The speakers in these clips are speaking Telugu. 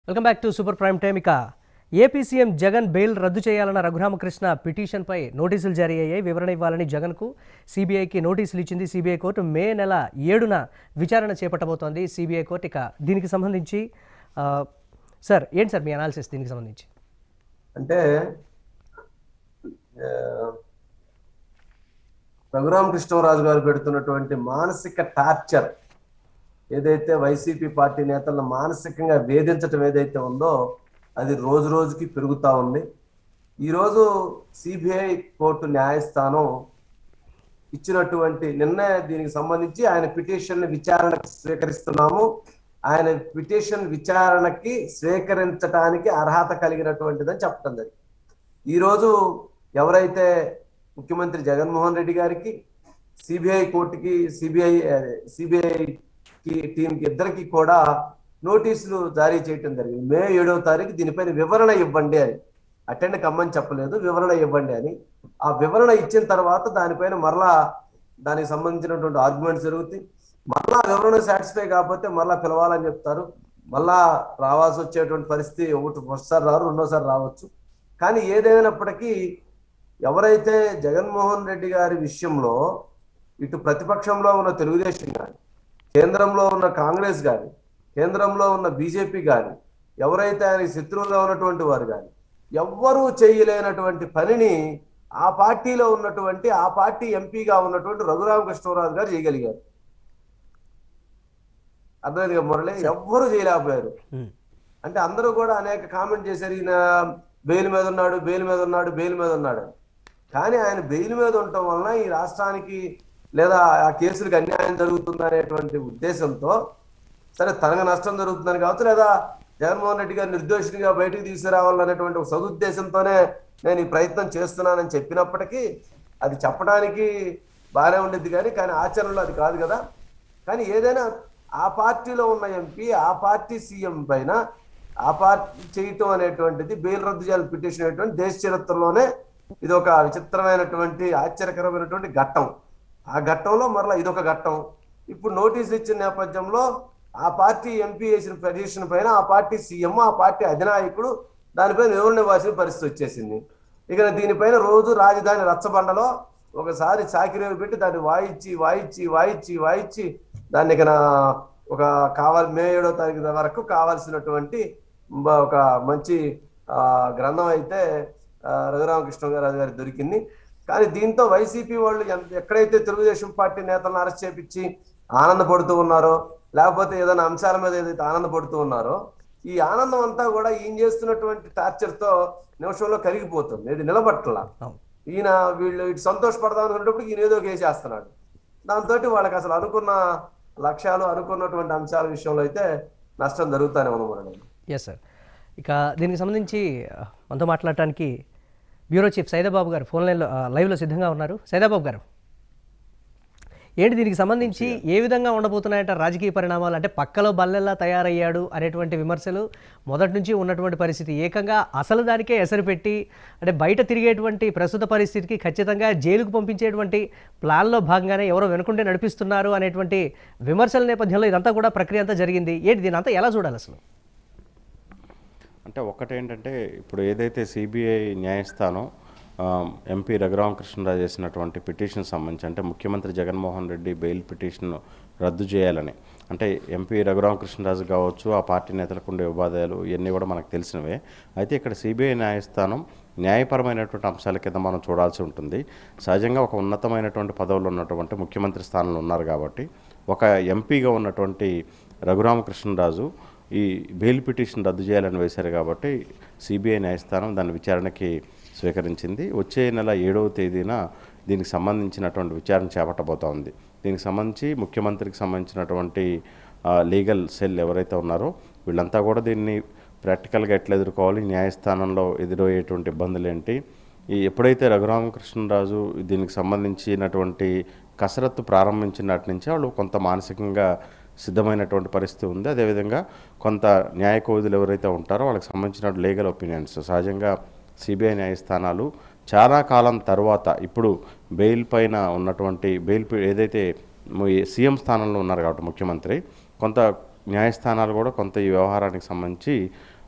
Welcome back to super prime time ఇక ఏపీ సీఎం జగన్ బెయిల్ రద్దు చేయాలన్న రఘురామకృష్ణ పిటిషన్పై నోటీసులు జారీ అయ్యాయి వివరణ ఇవ్వాలని జగన్కు సిబిఐకి నోటీసులు ఇచ్చింది సిబిఐ కోర్టు మే నెల ఏడున విచారణ చేపట్టబోతోంది సిబిఐ కోర్టు ఇక దీనికి సంబంధించి ఆ, సార్ ఏంటి సార్ మీ అనాలిసిస్ దీనికి సంబంధించి అంటే ఆ, రఘురామ కృష్ణరాజు గారు పెడుతున్నటువంటి మానసిక టార్చర్ ఏదైతే వైసీపీ పార్టీ నేతలను మానసికంగా వేధించటం ఏదైతే ఉందో అది రోజు రోజుకి పెరుగుతా ఉంది ఈరోజు సిబిఐ కోర్టు న్యాయస్థానం ఇచ్చినటువంటి నిర్ణయ దీనికి సంబంధించి ఆయన పిటిషన్ విచారణకు స్వీకరిస్తున్నాము ఆయన పిటిషన్ విచారణకి స్వీకరించడానికి అర్హత కలిగినటువంటిదని చెప్పడం జరిగింది ఈరోజు ఎవరైతే ముఖ్యమంత్రి జగన్మోహన్ రెడ్డి గారికి సిబిఐ కోర్టుకి సిబిఐ సిబిఐకి టీంకి ఇద్దరికి కూడా నోటీసులు జారీ చేయటం జరిగింది మే ఏడవ తారీఖు దీనిపైన వివరణ ఇవ్వండి అని అటెండ్ కమ్మని చెప్పలేదు వివరణ ఇవ్వండి అని ఆ వివరణ ఇచ్చిన తర్వాత దానిపైన మరలా దానికి సంబంధించినటువంటి ఆర్గ్యుమెంట్స్ జరుగుతాయి మళ్ళా వివరణ సాటిస్ఫై కాకపోతే మళ్ళా పిలవాలని చెప్తారు మళ్ళా రావాల్సి వచ్చేటువంటి పరిస్థితి ఒకటి ఒకసారి రారు రెండోసారి రావచ్చు కానీ ఏదైనప్పటికీ ఎవరైతే జగన్మోహన్ రెడ్డి గారి విషయంలో ఇటు ప్రతిపక్షంలో ఉన్న తెలుగుదేశం కానీ కేంద్రంలో ఉన్న కాంగ్రెస్ కానీ కేంద్రంలో ఉన్న బీజేపీ కానీ ఎవరైతే ఆయన శత్రువుగా ఉన్నటువంటి వారు కానీ ఎవ్వరూ చేయలేనటువంటి పనిని ఆ పార్టీలో ఉన్నటువంటి ఆ పార్టీ ఎంపీగా ఉన్నటువంటి రఘురామకృష్ణరాజు గారు చేయగలిగారు అర్థమైంది కదా మురళి ఎవ్వరూ చేయలేకపోయారు ఉమ్, అంటే అందరూ కూడా అనేక కామెంట్ చేశారు ఈయన బెయిల్ మీద ఉన్నాడు బెయిల్ మీద ఉన్నాడు బెయిల్ మీద ఉన్నాడు అని. కానీ ఆయన బెయిల్ మీద ఉండటం వలన ఈ రాష్ట్రానికి లేదా ఆ కేసులకు అన్యాయం జరుగుతుంది అనేటువంటి ఉద్దేశంతో సరే తనకు నష్టం జరుగుతుందని కావచ్చు లేదా జగన్మోహన్ రెడ్డి గారు నిర్దోషినిగా బయటికి తీసుకురావాలనేటువంటి ఒక సదుద్దేశంతోనే నేను ఈ ప్రయత్నం చేస్తున్నానని చెప్పినప్పటికీ అది చెప్పడానికి బాగానే ఉండేది కానీ కానీ ఆచరణలో అది కాదు కదా కానీ ఏదైనా ఆ పార్టీలో ఉన్న ఎంపీ ఆ పార్టీ సీఎం పైన ఆ పార్టీ చేయటం అనేటువంటిది బెయిల్ రద్దు చేయాలి పిటిషన్ అనేటువంటి దేశ చరిత్రలోనే ఇది ఒక విచిత్రమైనటువంటి ఆశ్చర్యకరమైనటువంటి ఘట్టం ఆ ఘట్టంలో మరలా ఇదొక ఘట్టం ఇప్పుడు నోటీసులు ఇచ్చిన నేపథ్యంలో ఆ పార్టీ ఎంపీ వేసిన పిటిషన్ పైన ఆ పార్టీ సీఎం ఆ పార్టీ అధినాయకుడు దానిపైన వివరణ ఇవ్వాల్సిన పరిస్థితి వచ్చేసింది ఇక దీనిపైన రోజు రాజధాని రచ్చబండలో ఒకసారి చాకిరేవి పెట్టి దాన్ని వాయిచ్చి వాయిచ్చి వాయిచ్చి వాయిచ్చి దాన్ని ఇక నా- ఒక కావాలి మే ఏడో తారీఖు వరకు కావాల్సినటువంటి బ- ఒక మంచి ఆ, గ్రంథం అయితే ఆ, రఘురామకృష్ణ గారు గారికి దొరికింది కానీ దీంతో వైసీపీ వాళ్ళు ఎంత- ఎక్కడైతే తెలుగుదేశం పార్టీ నేతలను అరెస్ట్ చేపించి ఆనందపడుతూ ఉన్నారో లేకపోతే ఏదైనా అంశాల మీద ఏదైతే ఆనందపడుతూ ఉన్నారో ఈ ఆనందం అంతా కూడా ఈయన చేస్తున్నటువంటి టార్చర్ తో నిమిషంలో కరిగిపోతుంది ఇది నిలబట్టలా అవును ఈయన వీళ్ళు ఇటు సంతోషపడదాం అనుకున్నప్పుడు ఈయన ఏదో కేసేస్తున్నాడు దాంతో వాళ్ళకి అసలు అనుకున్న లక్ష్యాలు అనుకున్నటువంటి అంశాల విషయంలో అయితే నష్టం జరుగుతానే మనం ఎస్ సార్ ఇక దీనికి సంబంధించి ఆ, మనతో మాట్లాడటానికి బ్యూరో చీఫ్ సైదాబాబు గారు ఫోన్ లైన్లో ఆ, లైవ్లో సిద్ధంగా ఉన్నారు సైదాబాబు గారు ఏంటి దీనికి సంబంధించి ఏ విధంగా ఉండబోతున్నాయంట రాజకీయ పరిణామాలు అంటే పక్కలో బల్లెల్లా తయారయ్యాడు అనేటువంటి విమర్శలు మొదటి నుంచి ఉన్నటువంటి పరిస్థితి ఏకంగా అసలు దానికే ఎసరు పెట్టి అంటే బయట తిరిగేటువంటి ప్రస్తుత పరిస్థితికి ఖచ్చితంగా జైలుకు పంపించేటువంటి ప్లాన్లో భాగంగానే ఎవరో వెనుకుంటే నడిపిస్తున్నారు అనేటువంటి విమర్శల నేపథ్యంలో ఇదంతా కూడా ప్రక్రియ అంతా జరిగింది ఏంటి దీని అంతా ఎలా చూడాలి అసలు అంటే ఒకటేంటంటే ఇప్పుడు ఏదైతే సిబిఐ న్యాయస్థానం ఆ, ఎంపీ రఘురామకృష్ణరాజు చేసినటువంటి పిటిషన్ సంబంధించి అంటే ముఖ్యమంత్రి జగన్మోహన్ రెడ్డి బెయిల్ పిటిషన్ రద్దు చేయాలని అంటే ఎంపీ రఘురామకృష్ణరాజు కావచ్చు ఆ పార్టీ నేతలకు ఉండే వివాదాలు ఇవన్నీ కూడా మనకు తెలిసినవే అయితే ఇక్కడ సిబిఐ న్యాయస్థానం న్యాయపరమైనటువంటి అంశాల కింద మనం చూడాల్సి ఉంటుంది సహజంగా ఒక ఉన్నతమైనటువంటి పదవులు ఉన్నటువంటి ముఖ్యమంత్రి స్థానంలో ఉన్నారు కాబట్టి ఒక ఎంపీగా ఉన్నటువంటి రఘురామకృష్ణరాజు ఈ బెయిల్ పిటిషన్ రద్దు చేయాలని వేశారు కాబట్టి సిబిఐ న్యాయస్థానం దాని విచారణకి స్వీకరించింది వచ్చే నెల ఏడవ తేదీన దీనికి సంబంధించినటువంటి విచారణ చేపట్టబోతా ఉంది దీనికి సంబంధించి ముఖ్యమంత్రికి సంబంధించినటువంటి ఆ, లీగల్ సెల్ ఎవరైతే ఉన్నారో వీళ్ళంతా కూడా దీన్ని ప్రాక్టికల్గా ఎట్లా ఎదుర్కోవాలి న్యాయస్థానంలో ఎదురయ్యేటువంటి ఇబ్బందులు ఏంటి ఈ ఎప్పుడైతే రఘురామకృష్ణరాజు దీనికి సంబంధించినటువంటి కసరత్తు ప్రారంభించినటి నుంచి వాళ్ళు కొంత మానసికంగా సిద్ధమైనటువంటి పరిస్థితి ఉంది అదేవిధంగా కొంత న్యాయ కోవిధులు ఎవరైతే ఉంటారో వాళ్ళకి సంబంధించిన లీగల్ ఒపీనియన్స్ సహజంగా సిబిఐ న్యాయస్థానాలు చాలా కాలం తర్వాత ఇప్పుడు బెయిల్ పైన ఉన్నటువంటి బెయిల్ పై- ఏదైతే ము- సీఎం స్థానంలో ఉన్నారు కాబట్టి ముఖ్యమంత్రి కొంత న్యాయస్థానాలు కూడా కొంత ఈ వ్యవహారానికి సంబంధించి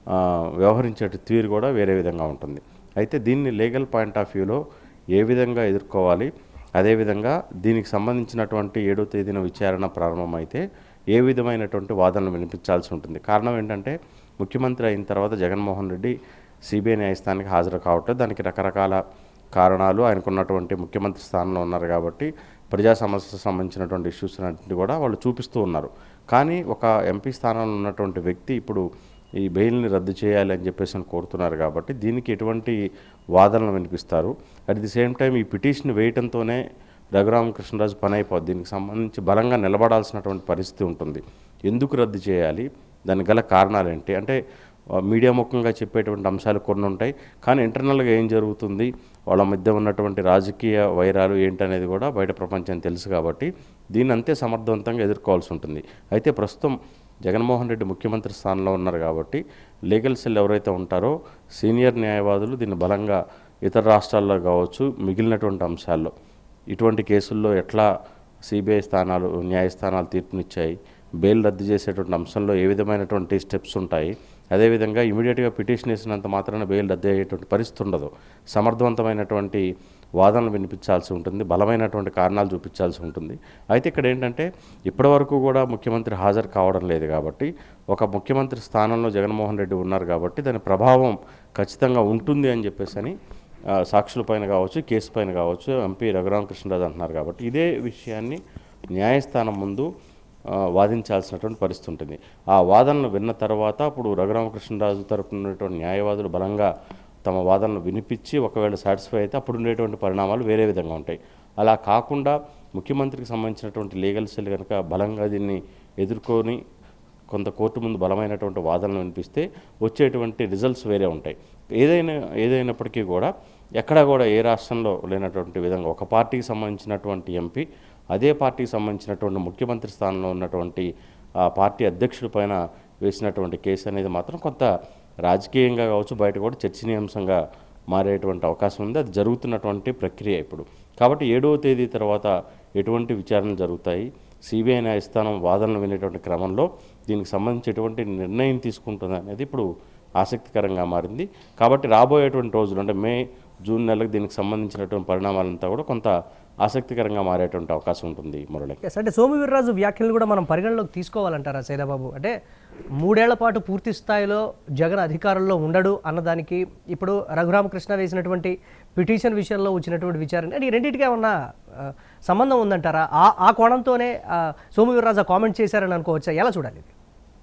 ఆ, వ్యవహరించే తీరు కూడా వేరే విధంగా ఉంటుంది అయితే దీన్ని లీగల్ పాయింట్ ఆఫ్ వ్యూలో ఏ విధంగా ఎదుర్కోవాలి అదేవిధంగా దీనికి సంబంధించినటువంటి ఏడో తేదీన విచారణ ప్రారంభమైతే ఏ విధమైనటువంటి వాదనలు వినిపించాల్సి ఉంటుంది కారణం ఏంటంటే ముఖ్యమంత్రి అయిన తర్వాత జగన్మోహన్ రెడ్డి సిబిఐ న్యాయస్థానానికి హాజరు కావట్లేదు దానికి రకరకాల కారణాలు ఆయనకున్నటువంటి ముఖ్యమంత్రి స్థానంలో ఉన్నారు కాబట్టి ప్రజా సమస్యలకు సంబంధించినటువంటి ఇష్యూస్ అన్నింటినీ కూడా వాళ్ళు చూపిస్తూ ఉన్నారు కానీ ఒక ఎంపీ స్థానంలో ఉన్నటువంటి వ్యక్తి ఇప్పుడు ఈ బెయిల్ని రద్దు చేయాలి అని చెప్పేసి అని కోరుతున్నారు కాబట్టి దీనికి ఎటువంటి వాదనలు వినిపిస్తారు అట్ ది సేమ్ టైం ఈ పిటిషన్ వేయటంతోనే రఘురామకృష్ణరాజు పని అయిపోద్ది దీనికి సంబంధించి బలంగా నిలబడాల్సినటువంటి పరిస్థితి ఉంటుంది ఎందుకు రద్దు చేయాలి దానికి గల కారణాలు ఏంటి అంటే ఆ, మీడియా ముఖంగా చెప్పేటువంటి అంశాలు కొన్ని ఉంటాయి కానీ ఇంటర్నల్గా ఏం జరుగుతుంది వాళ్ళ మధ్య ఉన్నటువంటి రాజకీయ వైరాలు ఏంటనేది కూడా బయట ప్రపంచం తెలుసు కాబట్టి దీన్ని అంతే సమర్థవంతంగా ఎదుర్కోవాల్సి ఉంటుంది అయితే ప్రస్తుతం జగన్మోహన్ రెడ్డి ముఖ్యమంత్రి స్థానంలో ఉన్నారు కాబట్టి లీగల్ సెల్ ఎవరైతే ఉంటారో సీనియర్ న్యాయవాదులు దీన్ని బలంగా ఇతర రాష్ట్రాల్లో కావచ్చు మిగిలినటువంటి అంశాల్లో ఇటువంటి కేసుల్లో ఎట్లా సిబిఐ స్థానాలు న్యాయస్థానాలు తీర్పునిచ్చాయి బెయిల్ రద్దు చేసేటువంటి అంశంలో ఏ విధమైనటువంటి స్టెప్స్ ఉంటాయి అదేవిధంగా ఇమీడియట్గా పిటిషన్ వేసినంత మాత్రాన బెయిల్ రద్దు అయ్యేటువంటి పరిస్థితి ఉండదు సమర్థవంతమైనటువంటి వాదనలు వినిపించాల్సి ఉంటుంది బలమైనటువంటి కారణాలు చూపించాల్సి ఉంటుంది అయితే ఇక్కడ ఏంటంటే ఇప్పటివరకు కూడా ముఖ్యమంత్రి హాజరు కావడం లేదు కాబట్టి ఒక ముఖ్యమంత్రి స్థానంలో జగన్మోహన్ రెడ్డి ఉన్నారు కాబట్టి దాని ప్రభావం ఖచ్చితంగా ఉంటుంది అని చెప్పేసి అని ఆ, సాక్షుల పైన కావచ్చు కేసు పైన కావచ్చు ఎంపీ రఘురామకృష్ణరాజు అంటున్నారు కాబట్టి ఇదే విషయాన్ని న్యాయస్థానం ముందు ఆ, వాదించాల్సినటువంటి పరిస్థితి ఉంటుంది ఆ వాదనలు విన్న తర్వాత అప్పుడు రఘురామకృష్ణరాజు తరపున ఉన్నటువంటి న్యాయవాదులు బలంగా తమ వాదనలు వినిపించి ఒకవేళ సాటిస్ఫై అయితే అప్పుడు ఉండేటువంటి పరిణామాలు వేరే విధంగా ఉంటాయి అలా కాకుండా ముఖ్యమంత్రికి సంబంధించినటువంటి లీగల్ సెల్ కనుక బలంగా దీన్ని ఎదుర్కొని కొంత కోర్టు ముందు బలమైనటువంటి వాదనలు వినిపిస్తే వచ్చేటువంటి రిజల్ట్స్ వేరే ఉంటాయి ఏదైనా ఏదైనప్పటికీ కూడా ఎక్కడా కూడా ఏ రాష్ట్రంలో లేనటువంటి విధంగా ఒక పార్టీకి సంబంధించినటువంటి ఎంపీ అదే పార్టీకి సంబంధించినటువంటి ముఖ్యమంత్రి స్థానంలో ఉన్నటువంటి ఆ పార్టీ అధ్యక్షుడి పైన వేసినటువంటి కేసు అనేది మాత్రం కొంత రాజకీయంగా కావచ్చు బయట కూడా చర్చనీయాంశంగా మారేటువంటి అవకాశం ఉంది అది జరుగుతున్నటువంటి ప్రక్రియ ఇప్పుడు కాబట్టి ఏడవ తేదీ తర్వాత ఎటువంటి విచారణలు జరుగుతాయి సిబిఐ న్యాయస్థానం వాదనలు వినేటువంటి క్రమంలో దీనికి సంబంధించి ఎటువంటి నిర్ణయం తీసుకుంటుంది అనేది ఇప్పుడు ఆసక్తికరంగా మారింది కాబట్టి రాబోయేటువంటి రోజులు అంటే మే జూన్ నెలకు దీనికి సంబంధించినటువంటి పరిణామాలంతా కూడా కొంత ఆసక్తికరంగా మారేటువంటి అవకాశం ఉంటుంది మురళి ఎస్ అంటే సోము వీర్రాజు వ్యాఖ్యలు కూడా మనం పరిగణలోకి తీసుకోవాలంటారా సైదాబాబు అంటే మూడేళ్ల పాటు పూర్తి స్థాయిలో జగన్ అధికారంలో ఉండడు అన్నదానికి ఇప్పుడు రఘురామకృష్ణ వేసినటువంటి పిటిషన్ విషయంలో వచ్చినటువంటి విచారణ అంటే ఈ రెండింటికి ఏమన్నా ఆ, సంబంధం ఉందంటారా ఆ ఆ కోణంతోనే ఆ, సోము వీర్రాజు ఆ కామెంట్ చేశారని అనుకోవచ్చా ఎలా చూడాలి ఇది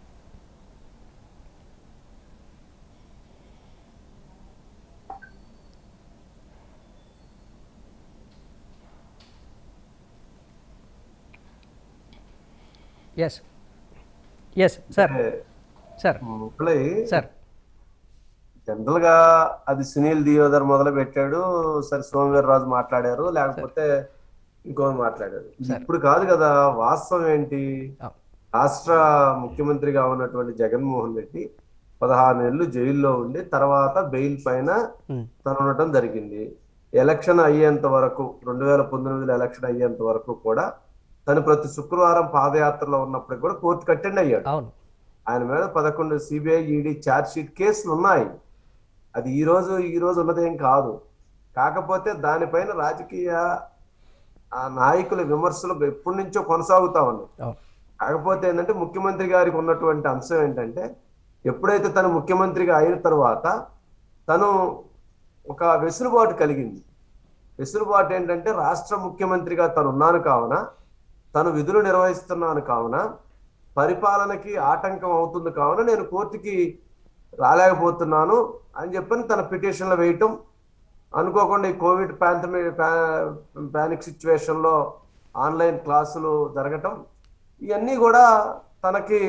ఎస్ ఎస్ సార్ సార్ ముక్కలై సార్ జనరల్ గా అది సునీల్ దియోదర్ మొదలు పెట్టాడు సరే సోమవీర్రాజు మాట్లాడారు లేకపోతే ఇంకో మాట్లాడారు ఇది ఇప్పుడు కాదు కదా వాస్తవం ఏంటి ఆ, రాష్ట్ర ముఖ్యమంత్రిగా ఉన్నటువంటి జగన్మోహన్ రెడ్డి పదహారు నెలలు జైల్లో ఉండి తర్వాత బెయిల్ పైన ఉమ్, తను ఉండటం జరిగింది ఎలక్షన్ అయ్యేంత వరకు రెండు వేల పంతొమ్మిదిలో ఎలక్షన్ అయ్యేంత వరకు కూడా తను ప్రతి శుక్రవారం పాదయాత్రలో ఉన్నప్పటికి కూడా కోర్టుకు అటెండ్ అయ్యాడు అవును ఆయన మీద పదకొండు సిబిఐ ఈడీ ఛార్జ్ షీట్ కేసులు ఉన్నాయి అది ఈ రోజు ఈ రోజు ఉన్నదేం కాదు కాకపోతే దానిపైన రాజకీయ ఆ నాయకుల విమర్శలు ఎప్పటి నుంచో కొనసాగుతా ఉన్నాయి అవును కాకపోతే ఏంటంటే ముఖ్యమంత్రి గారికి ఉన్నటువంటి అంశం ఏంటంటే ఎప్పుడైతే తను ముఖ్యమంత్రిగా అయిన తర్వాత తను ఒక వెసులుబాటు కలిగింది వెసులుబాటు ఏంటంటే రాష్ట్ర ముఖ్యమంత్రిగా తను ఉన్నాను కావున తను విధులు నిర్వహిస్తున్నాను కావున పరిపాలనకి ఆటంకం అవుతుంది కావున నేను కోర్టుకి రాలేకపోతున్నాను అని చెప్పని తన పిటిషన్లు వేయటం అనుకోకుండా ఈ కోవిడ్ పాంతమి పానిక్ సిచ్యువేషన్లో ఆన్లైన్ క్లాసులు జరగటం ఇవన్నీ కూడా తనకి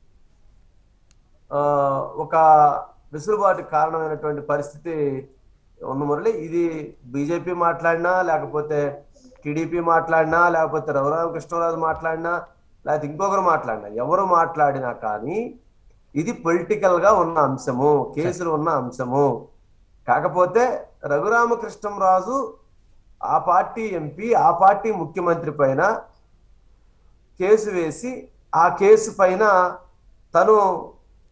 ఆ, ఒక వెసులుబాటు కారణమైనటువంటి పరిస్థితి ఉన్న మురళి ఇది బీజేపీ మాట్లాడినా లేకపోతే టీడీపీ మాట్లాడినా లేకపోతే రఘురామకృష్ణరాజు మాట్లాడినా లేకపోతే ఇంకొకరు మాట్లాడినా ఎవరు మాట్లాడినా కానీ ఇది పొలిటికల్ గా ఉన్న అంశము కేసులు ఉన్న అంశము కాకపోతే రఘురామకృష్ణరాజు ఆ పార్టీ ఎంపీ ఆ పార్టీ ముఖ్యమంత్రి పైన కేసు వేసి ఆ కేసు పైన తను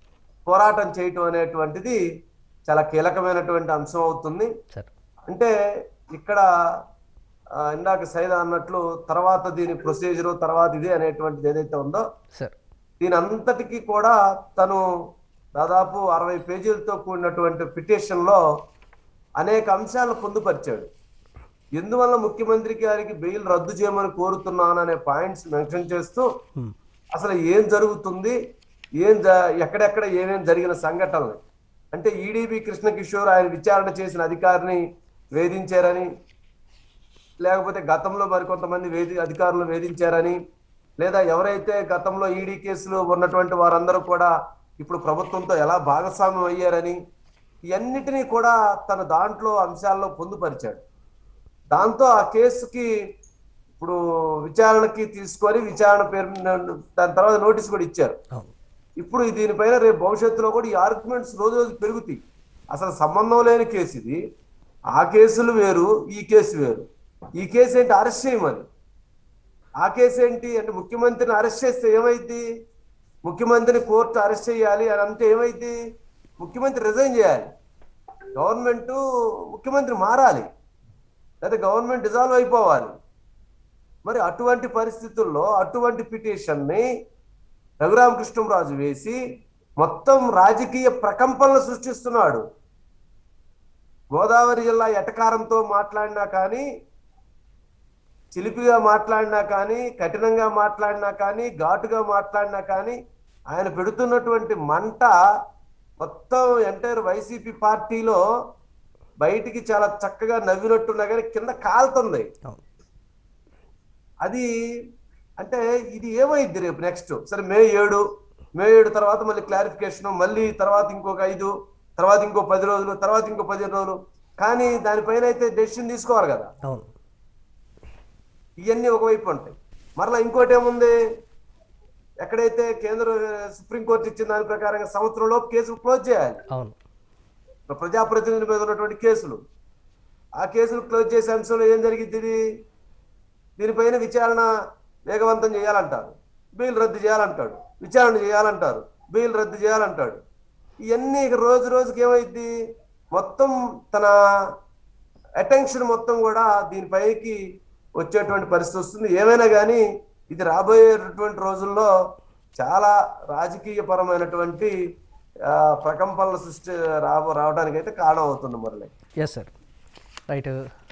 పోరాటం చేయటం అనేటువంటిది చాలా కీలకమైనటువంటి అంశం అవుతుంది సార్ అంటే ఇక్కడ ఆ, ఇందాక సైదా అన్నట్లు తర్వాత దీని ప్రొసీజరు తర్వాత ఇది అనేటువంటిది ఏదైతే ఉందో సార్ దీని అంతటికీ కూడా తను దాదాపు అరవై పేజీలతో కూడినటువంటి పిటిషన్ లో అనేక అంశాలను పొందుపరిచాడు ఎందువల్ల ముఖ్యమంత్రి గారికి బెయిల్ రద్దు చేయమని కోరుతున్నాను అనే పాయింట్స్ మెన్షన్ చేస్తూ Hmm. అసలు ఏం జరుగుతుంది ఏం జ- ఎక్కడెక్కడ ఏమేం జరిగిన సంఘటనలు అంటే ఈడీబీ కృష్ణ కిషోర్ ఆయన విచారణ చేసిన అధికారిని వేధించారని లేకపోతే గతంలో మరికొంతమంది వేది అధికారులు వేధించారని లేదా ఎవరైతే గతంలో ఈడీ కేసులు ఉన్నటువంటి వారందరూ కూడా ఇప్పుడు ప్రభుత్వంతో ఎలా భాగస్వామ్యం అయ్యారని ఇవన్నిటినీ కూడా తన దాంట్లో అంశాల్లో పొందుపరిచాడు దాంతో ఆ కేసుకి ఇప్పుడు విచారణకి తీసుకొని విచారణ పేరు మీద దాని తర్వాత నోటీస్ కూడా ఇచ్చారు అవును ఇప్పుడు దీనిపైన రేపు భవిష్యత్తులో కూడా ఈ ఆర్గ్యుమెంట్స్ రోజు రోజు పెరుగుతాయి అసలు సంబంధం లేని కేసు ఇది ఆ కేసులు వేరు ఈ కేసు వేరు ఈ కేసు ఏంటి అరెస్ట్ చేయమని ఆ కేసు ఏంటి అంటే ముఖ్యమంత్రిని అరెస్ట్ చేస్తే ఏమైంది ముఖ్యమంత్రిని కోర్టు అరెస్ట్ చేయాలి అని అంటే ఏమైంది ముఖ్యమంత్రి రిజైన్ చేయాలి గవర్నమెంట్ ముఖ్యమంత్రి మారాలి లేదా గవర్నమెంట్ డిజాల్వ్ అయిపోవాలి మరి అటువంటి పరిస్థితుల్లో అటువంటి పిటిషన్ని రఘురామకృష్ణరాజు వేసి మొత్తం రాజకీయ ప్రకంపనలు సృష్టిస్తున్నాడు గోదావరి జిల్లా ఎటకారంతో మాట్లాడినా కానీ చిలిపిగా మాట్లాడినా కానీ కఠినంగా మాట్లాడినా కానీ ఘాటుగా మాట్లాడినా కానీ ఆయన పెడుతున్నటువంటి మంట మొత్తం ఎంటైర్ వైసీపీ పార్టీలో బయటికి చాలా చక్కగా నవ్వినట్టున్నా కానీ కింద కాలుతుంది అవును అది అంటే ఇది ఏమైంది రేపు నెక్స్ట్ సరే మే ఏడు మే ఏడు తర్వాత మళ్ళీ క్లారిఫికేషన్ మళ్ళీ తర్వాత ఇంకొక ఐదు తర్వాత ఇంకో పది రోజులు తర్వాత ఇంకో పదిహేను రోజులు కానీ దానిపైన అయితే డెసిషన్ తీసుకోవాలి కదా అవును ఇవన్నీ ఒకవైపు ఉంటాయి మరలా ఇంకోటి ఏముంది ఎక్కడైతే కేంద్ర సుప్రీంకోర్టు ఇచ్చిన దాని ప్రకారంగా సంవత్సరంలోపు కేసులు క్లోజ్ చేయాలి అవును ప్రజాప్రతినిధుల మీద ఉన్నటువంటి కేసులు ఆ కేసులు క్లోజ్ చేసే అంశంలో ఏం జరిగింది ఇది దీనిపైన విచారణ వేగవంతం చేయాలంటారు బెయిల్ రద్దు చేయాలంటాడు విచారణ చేయాలంటారు బెయిల్ రద్దు చేయాలంటాడు ఇవన్నీ ఇక రోజు రోజుకి ఏమైంది మొత్తం తన అటెన్షన్ మొత్తం కూడా దీనిపైకి వచ్చేటువంటి పరిస్థితి వస్తుంది ఏమైనా కానీ ఇది రాబోయేటటువంటి రోజుల్లో చాలా రాజకీయ పరమైనటువంటి ఆ, ప్రకంపనల సృష్టి రావ రావడానికి అయితే కారణం అవుతుంది మురళి ఎస్ సార్ రైట్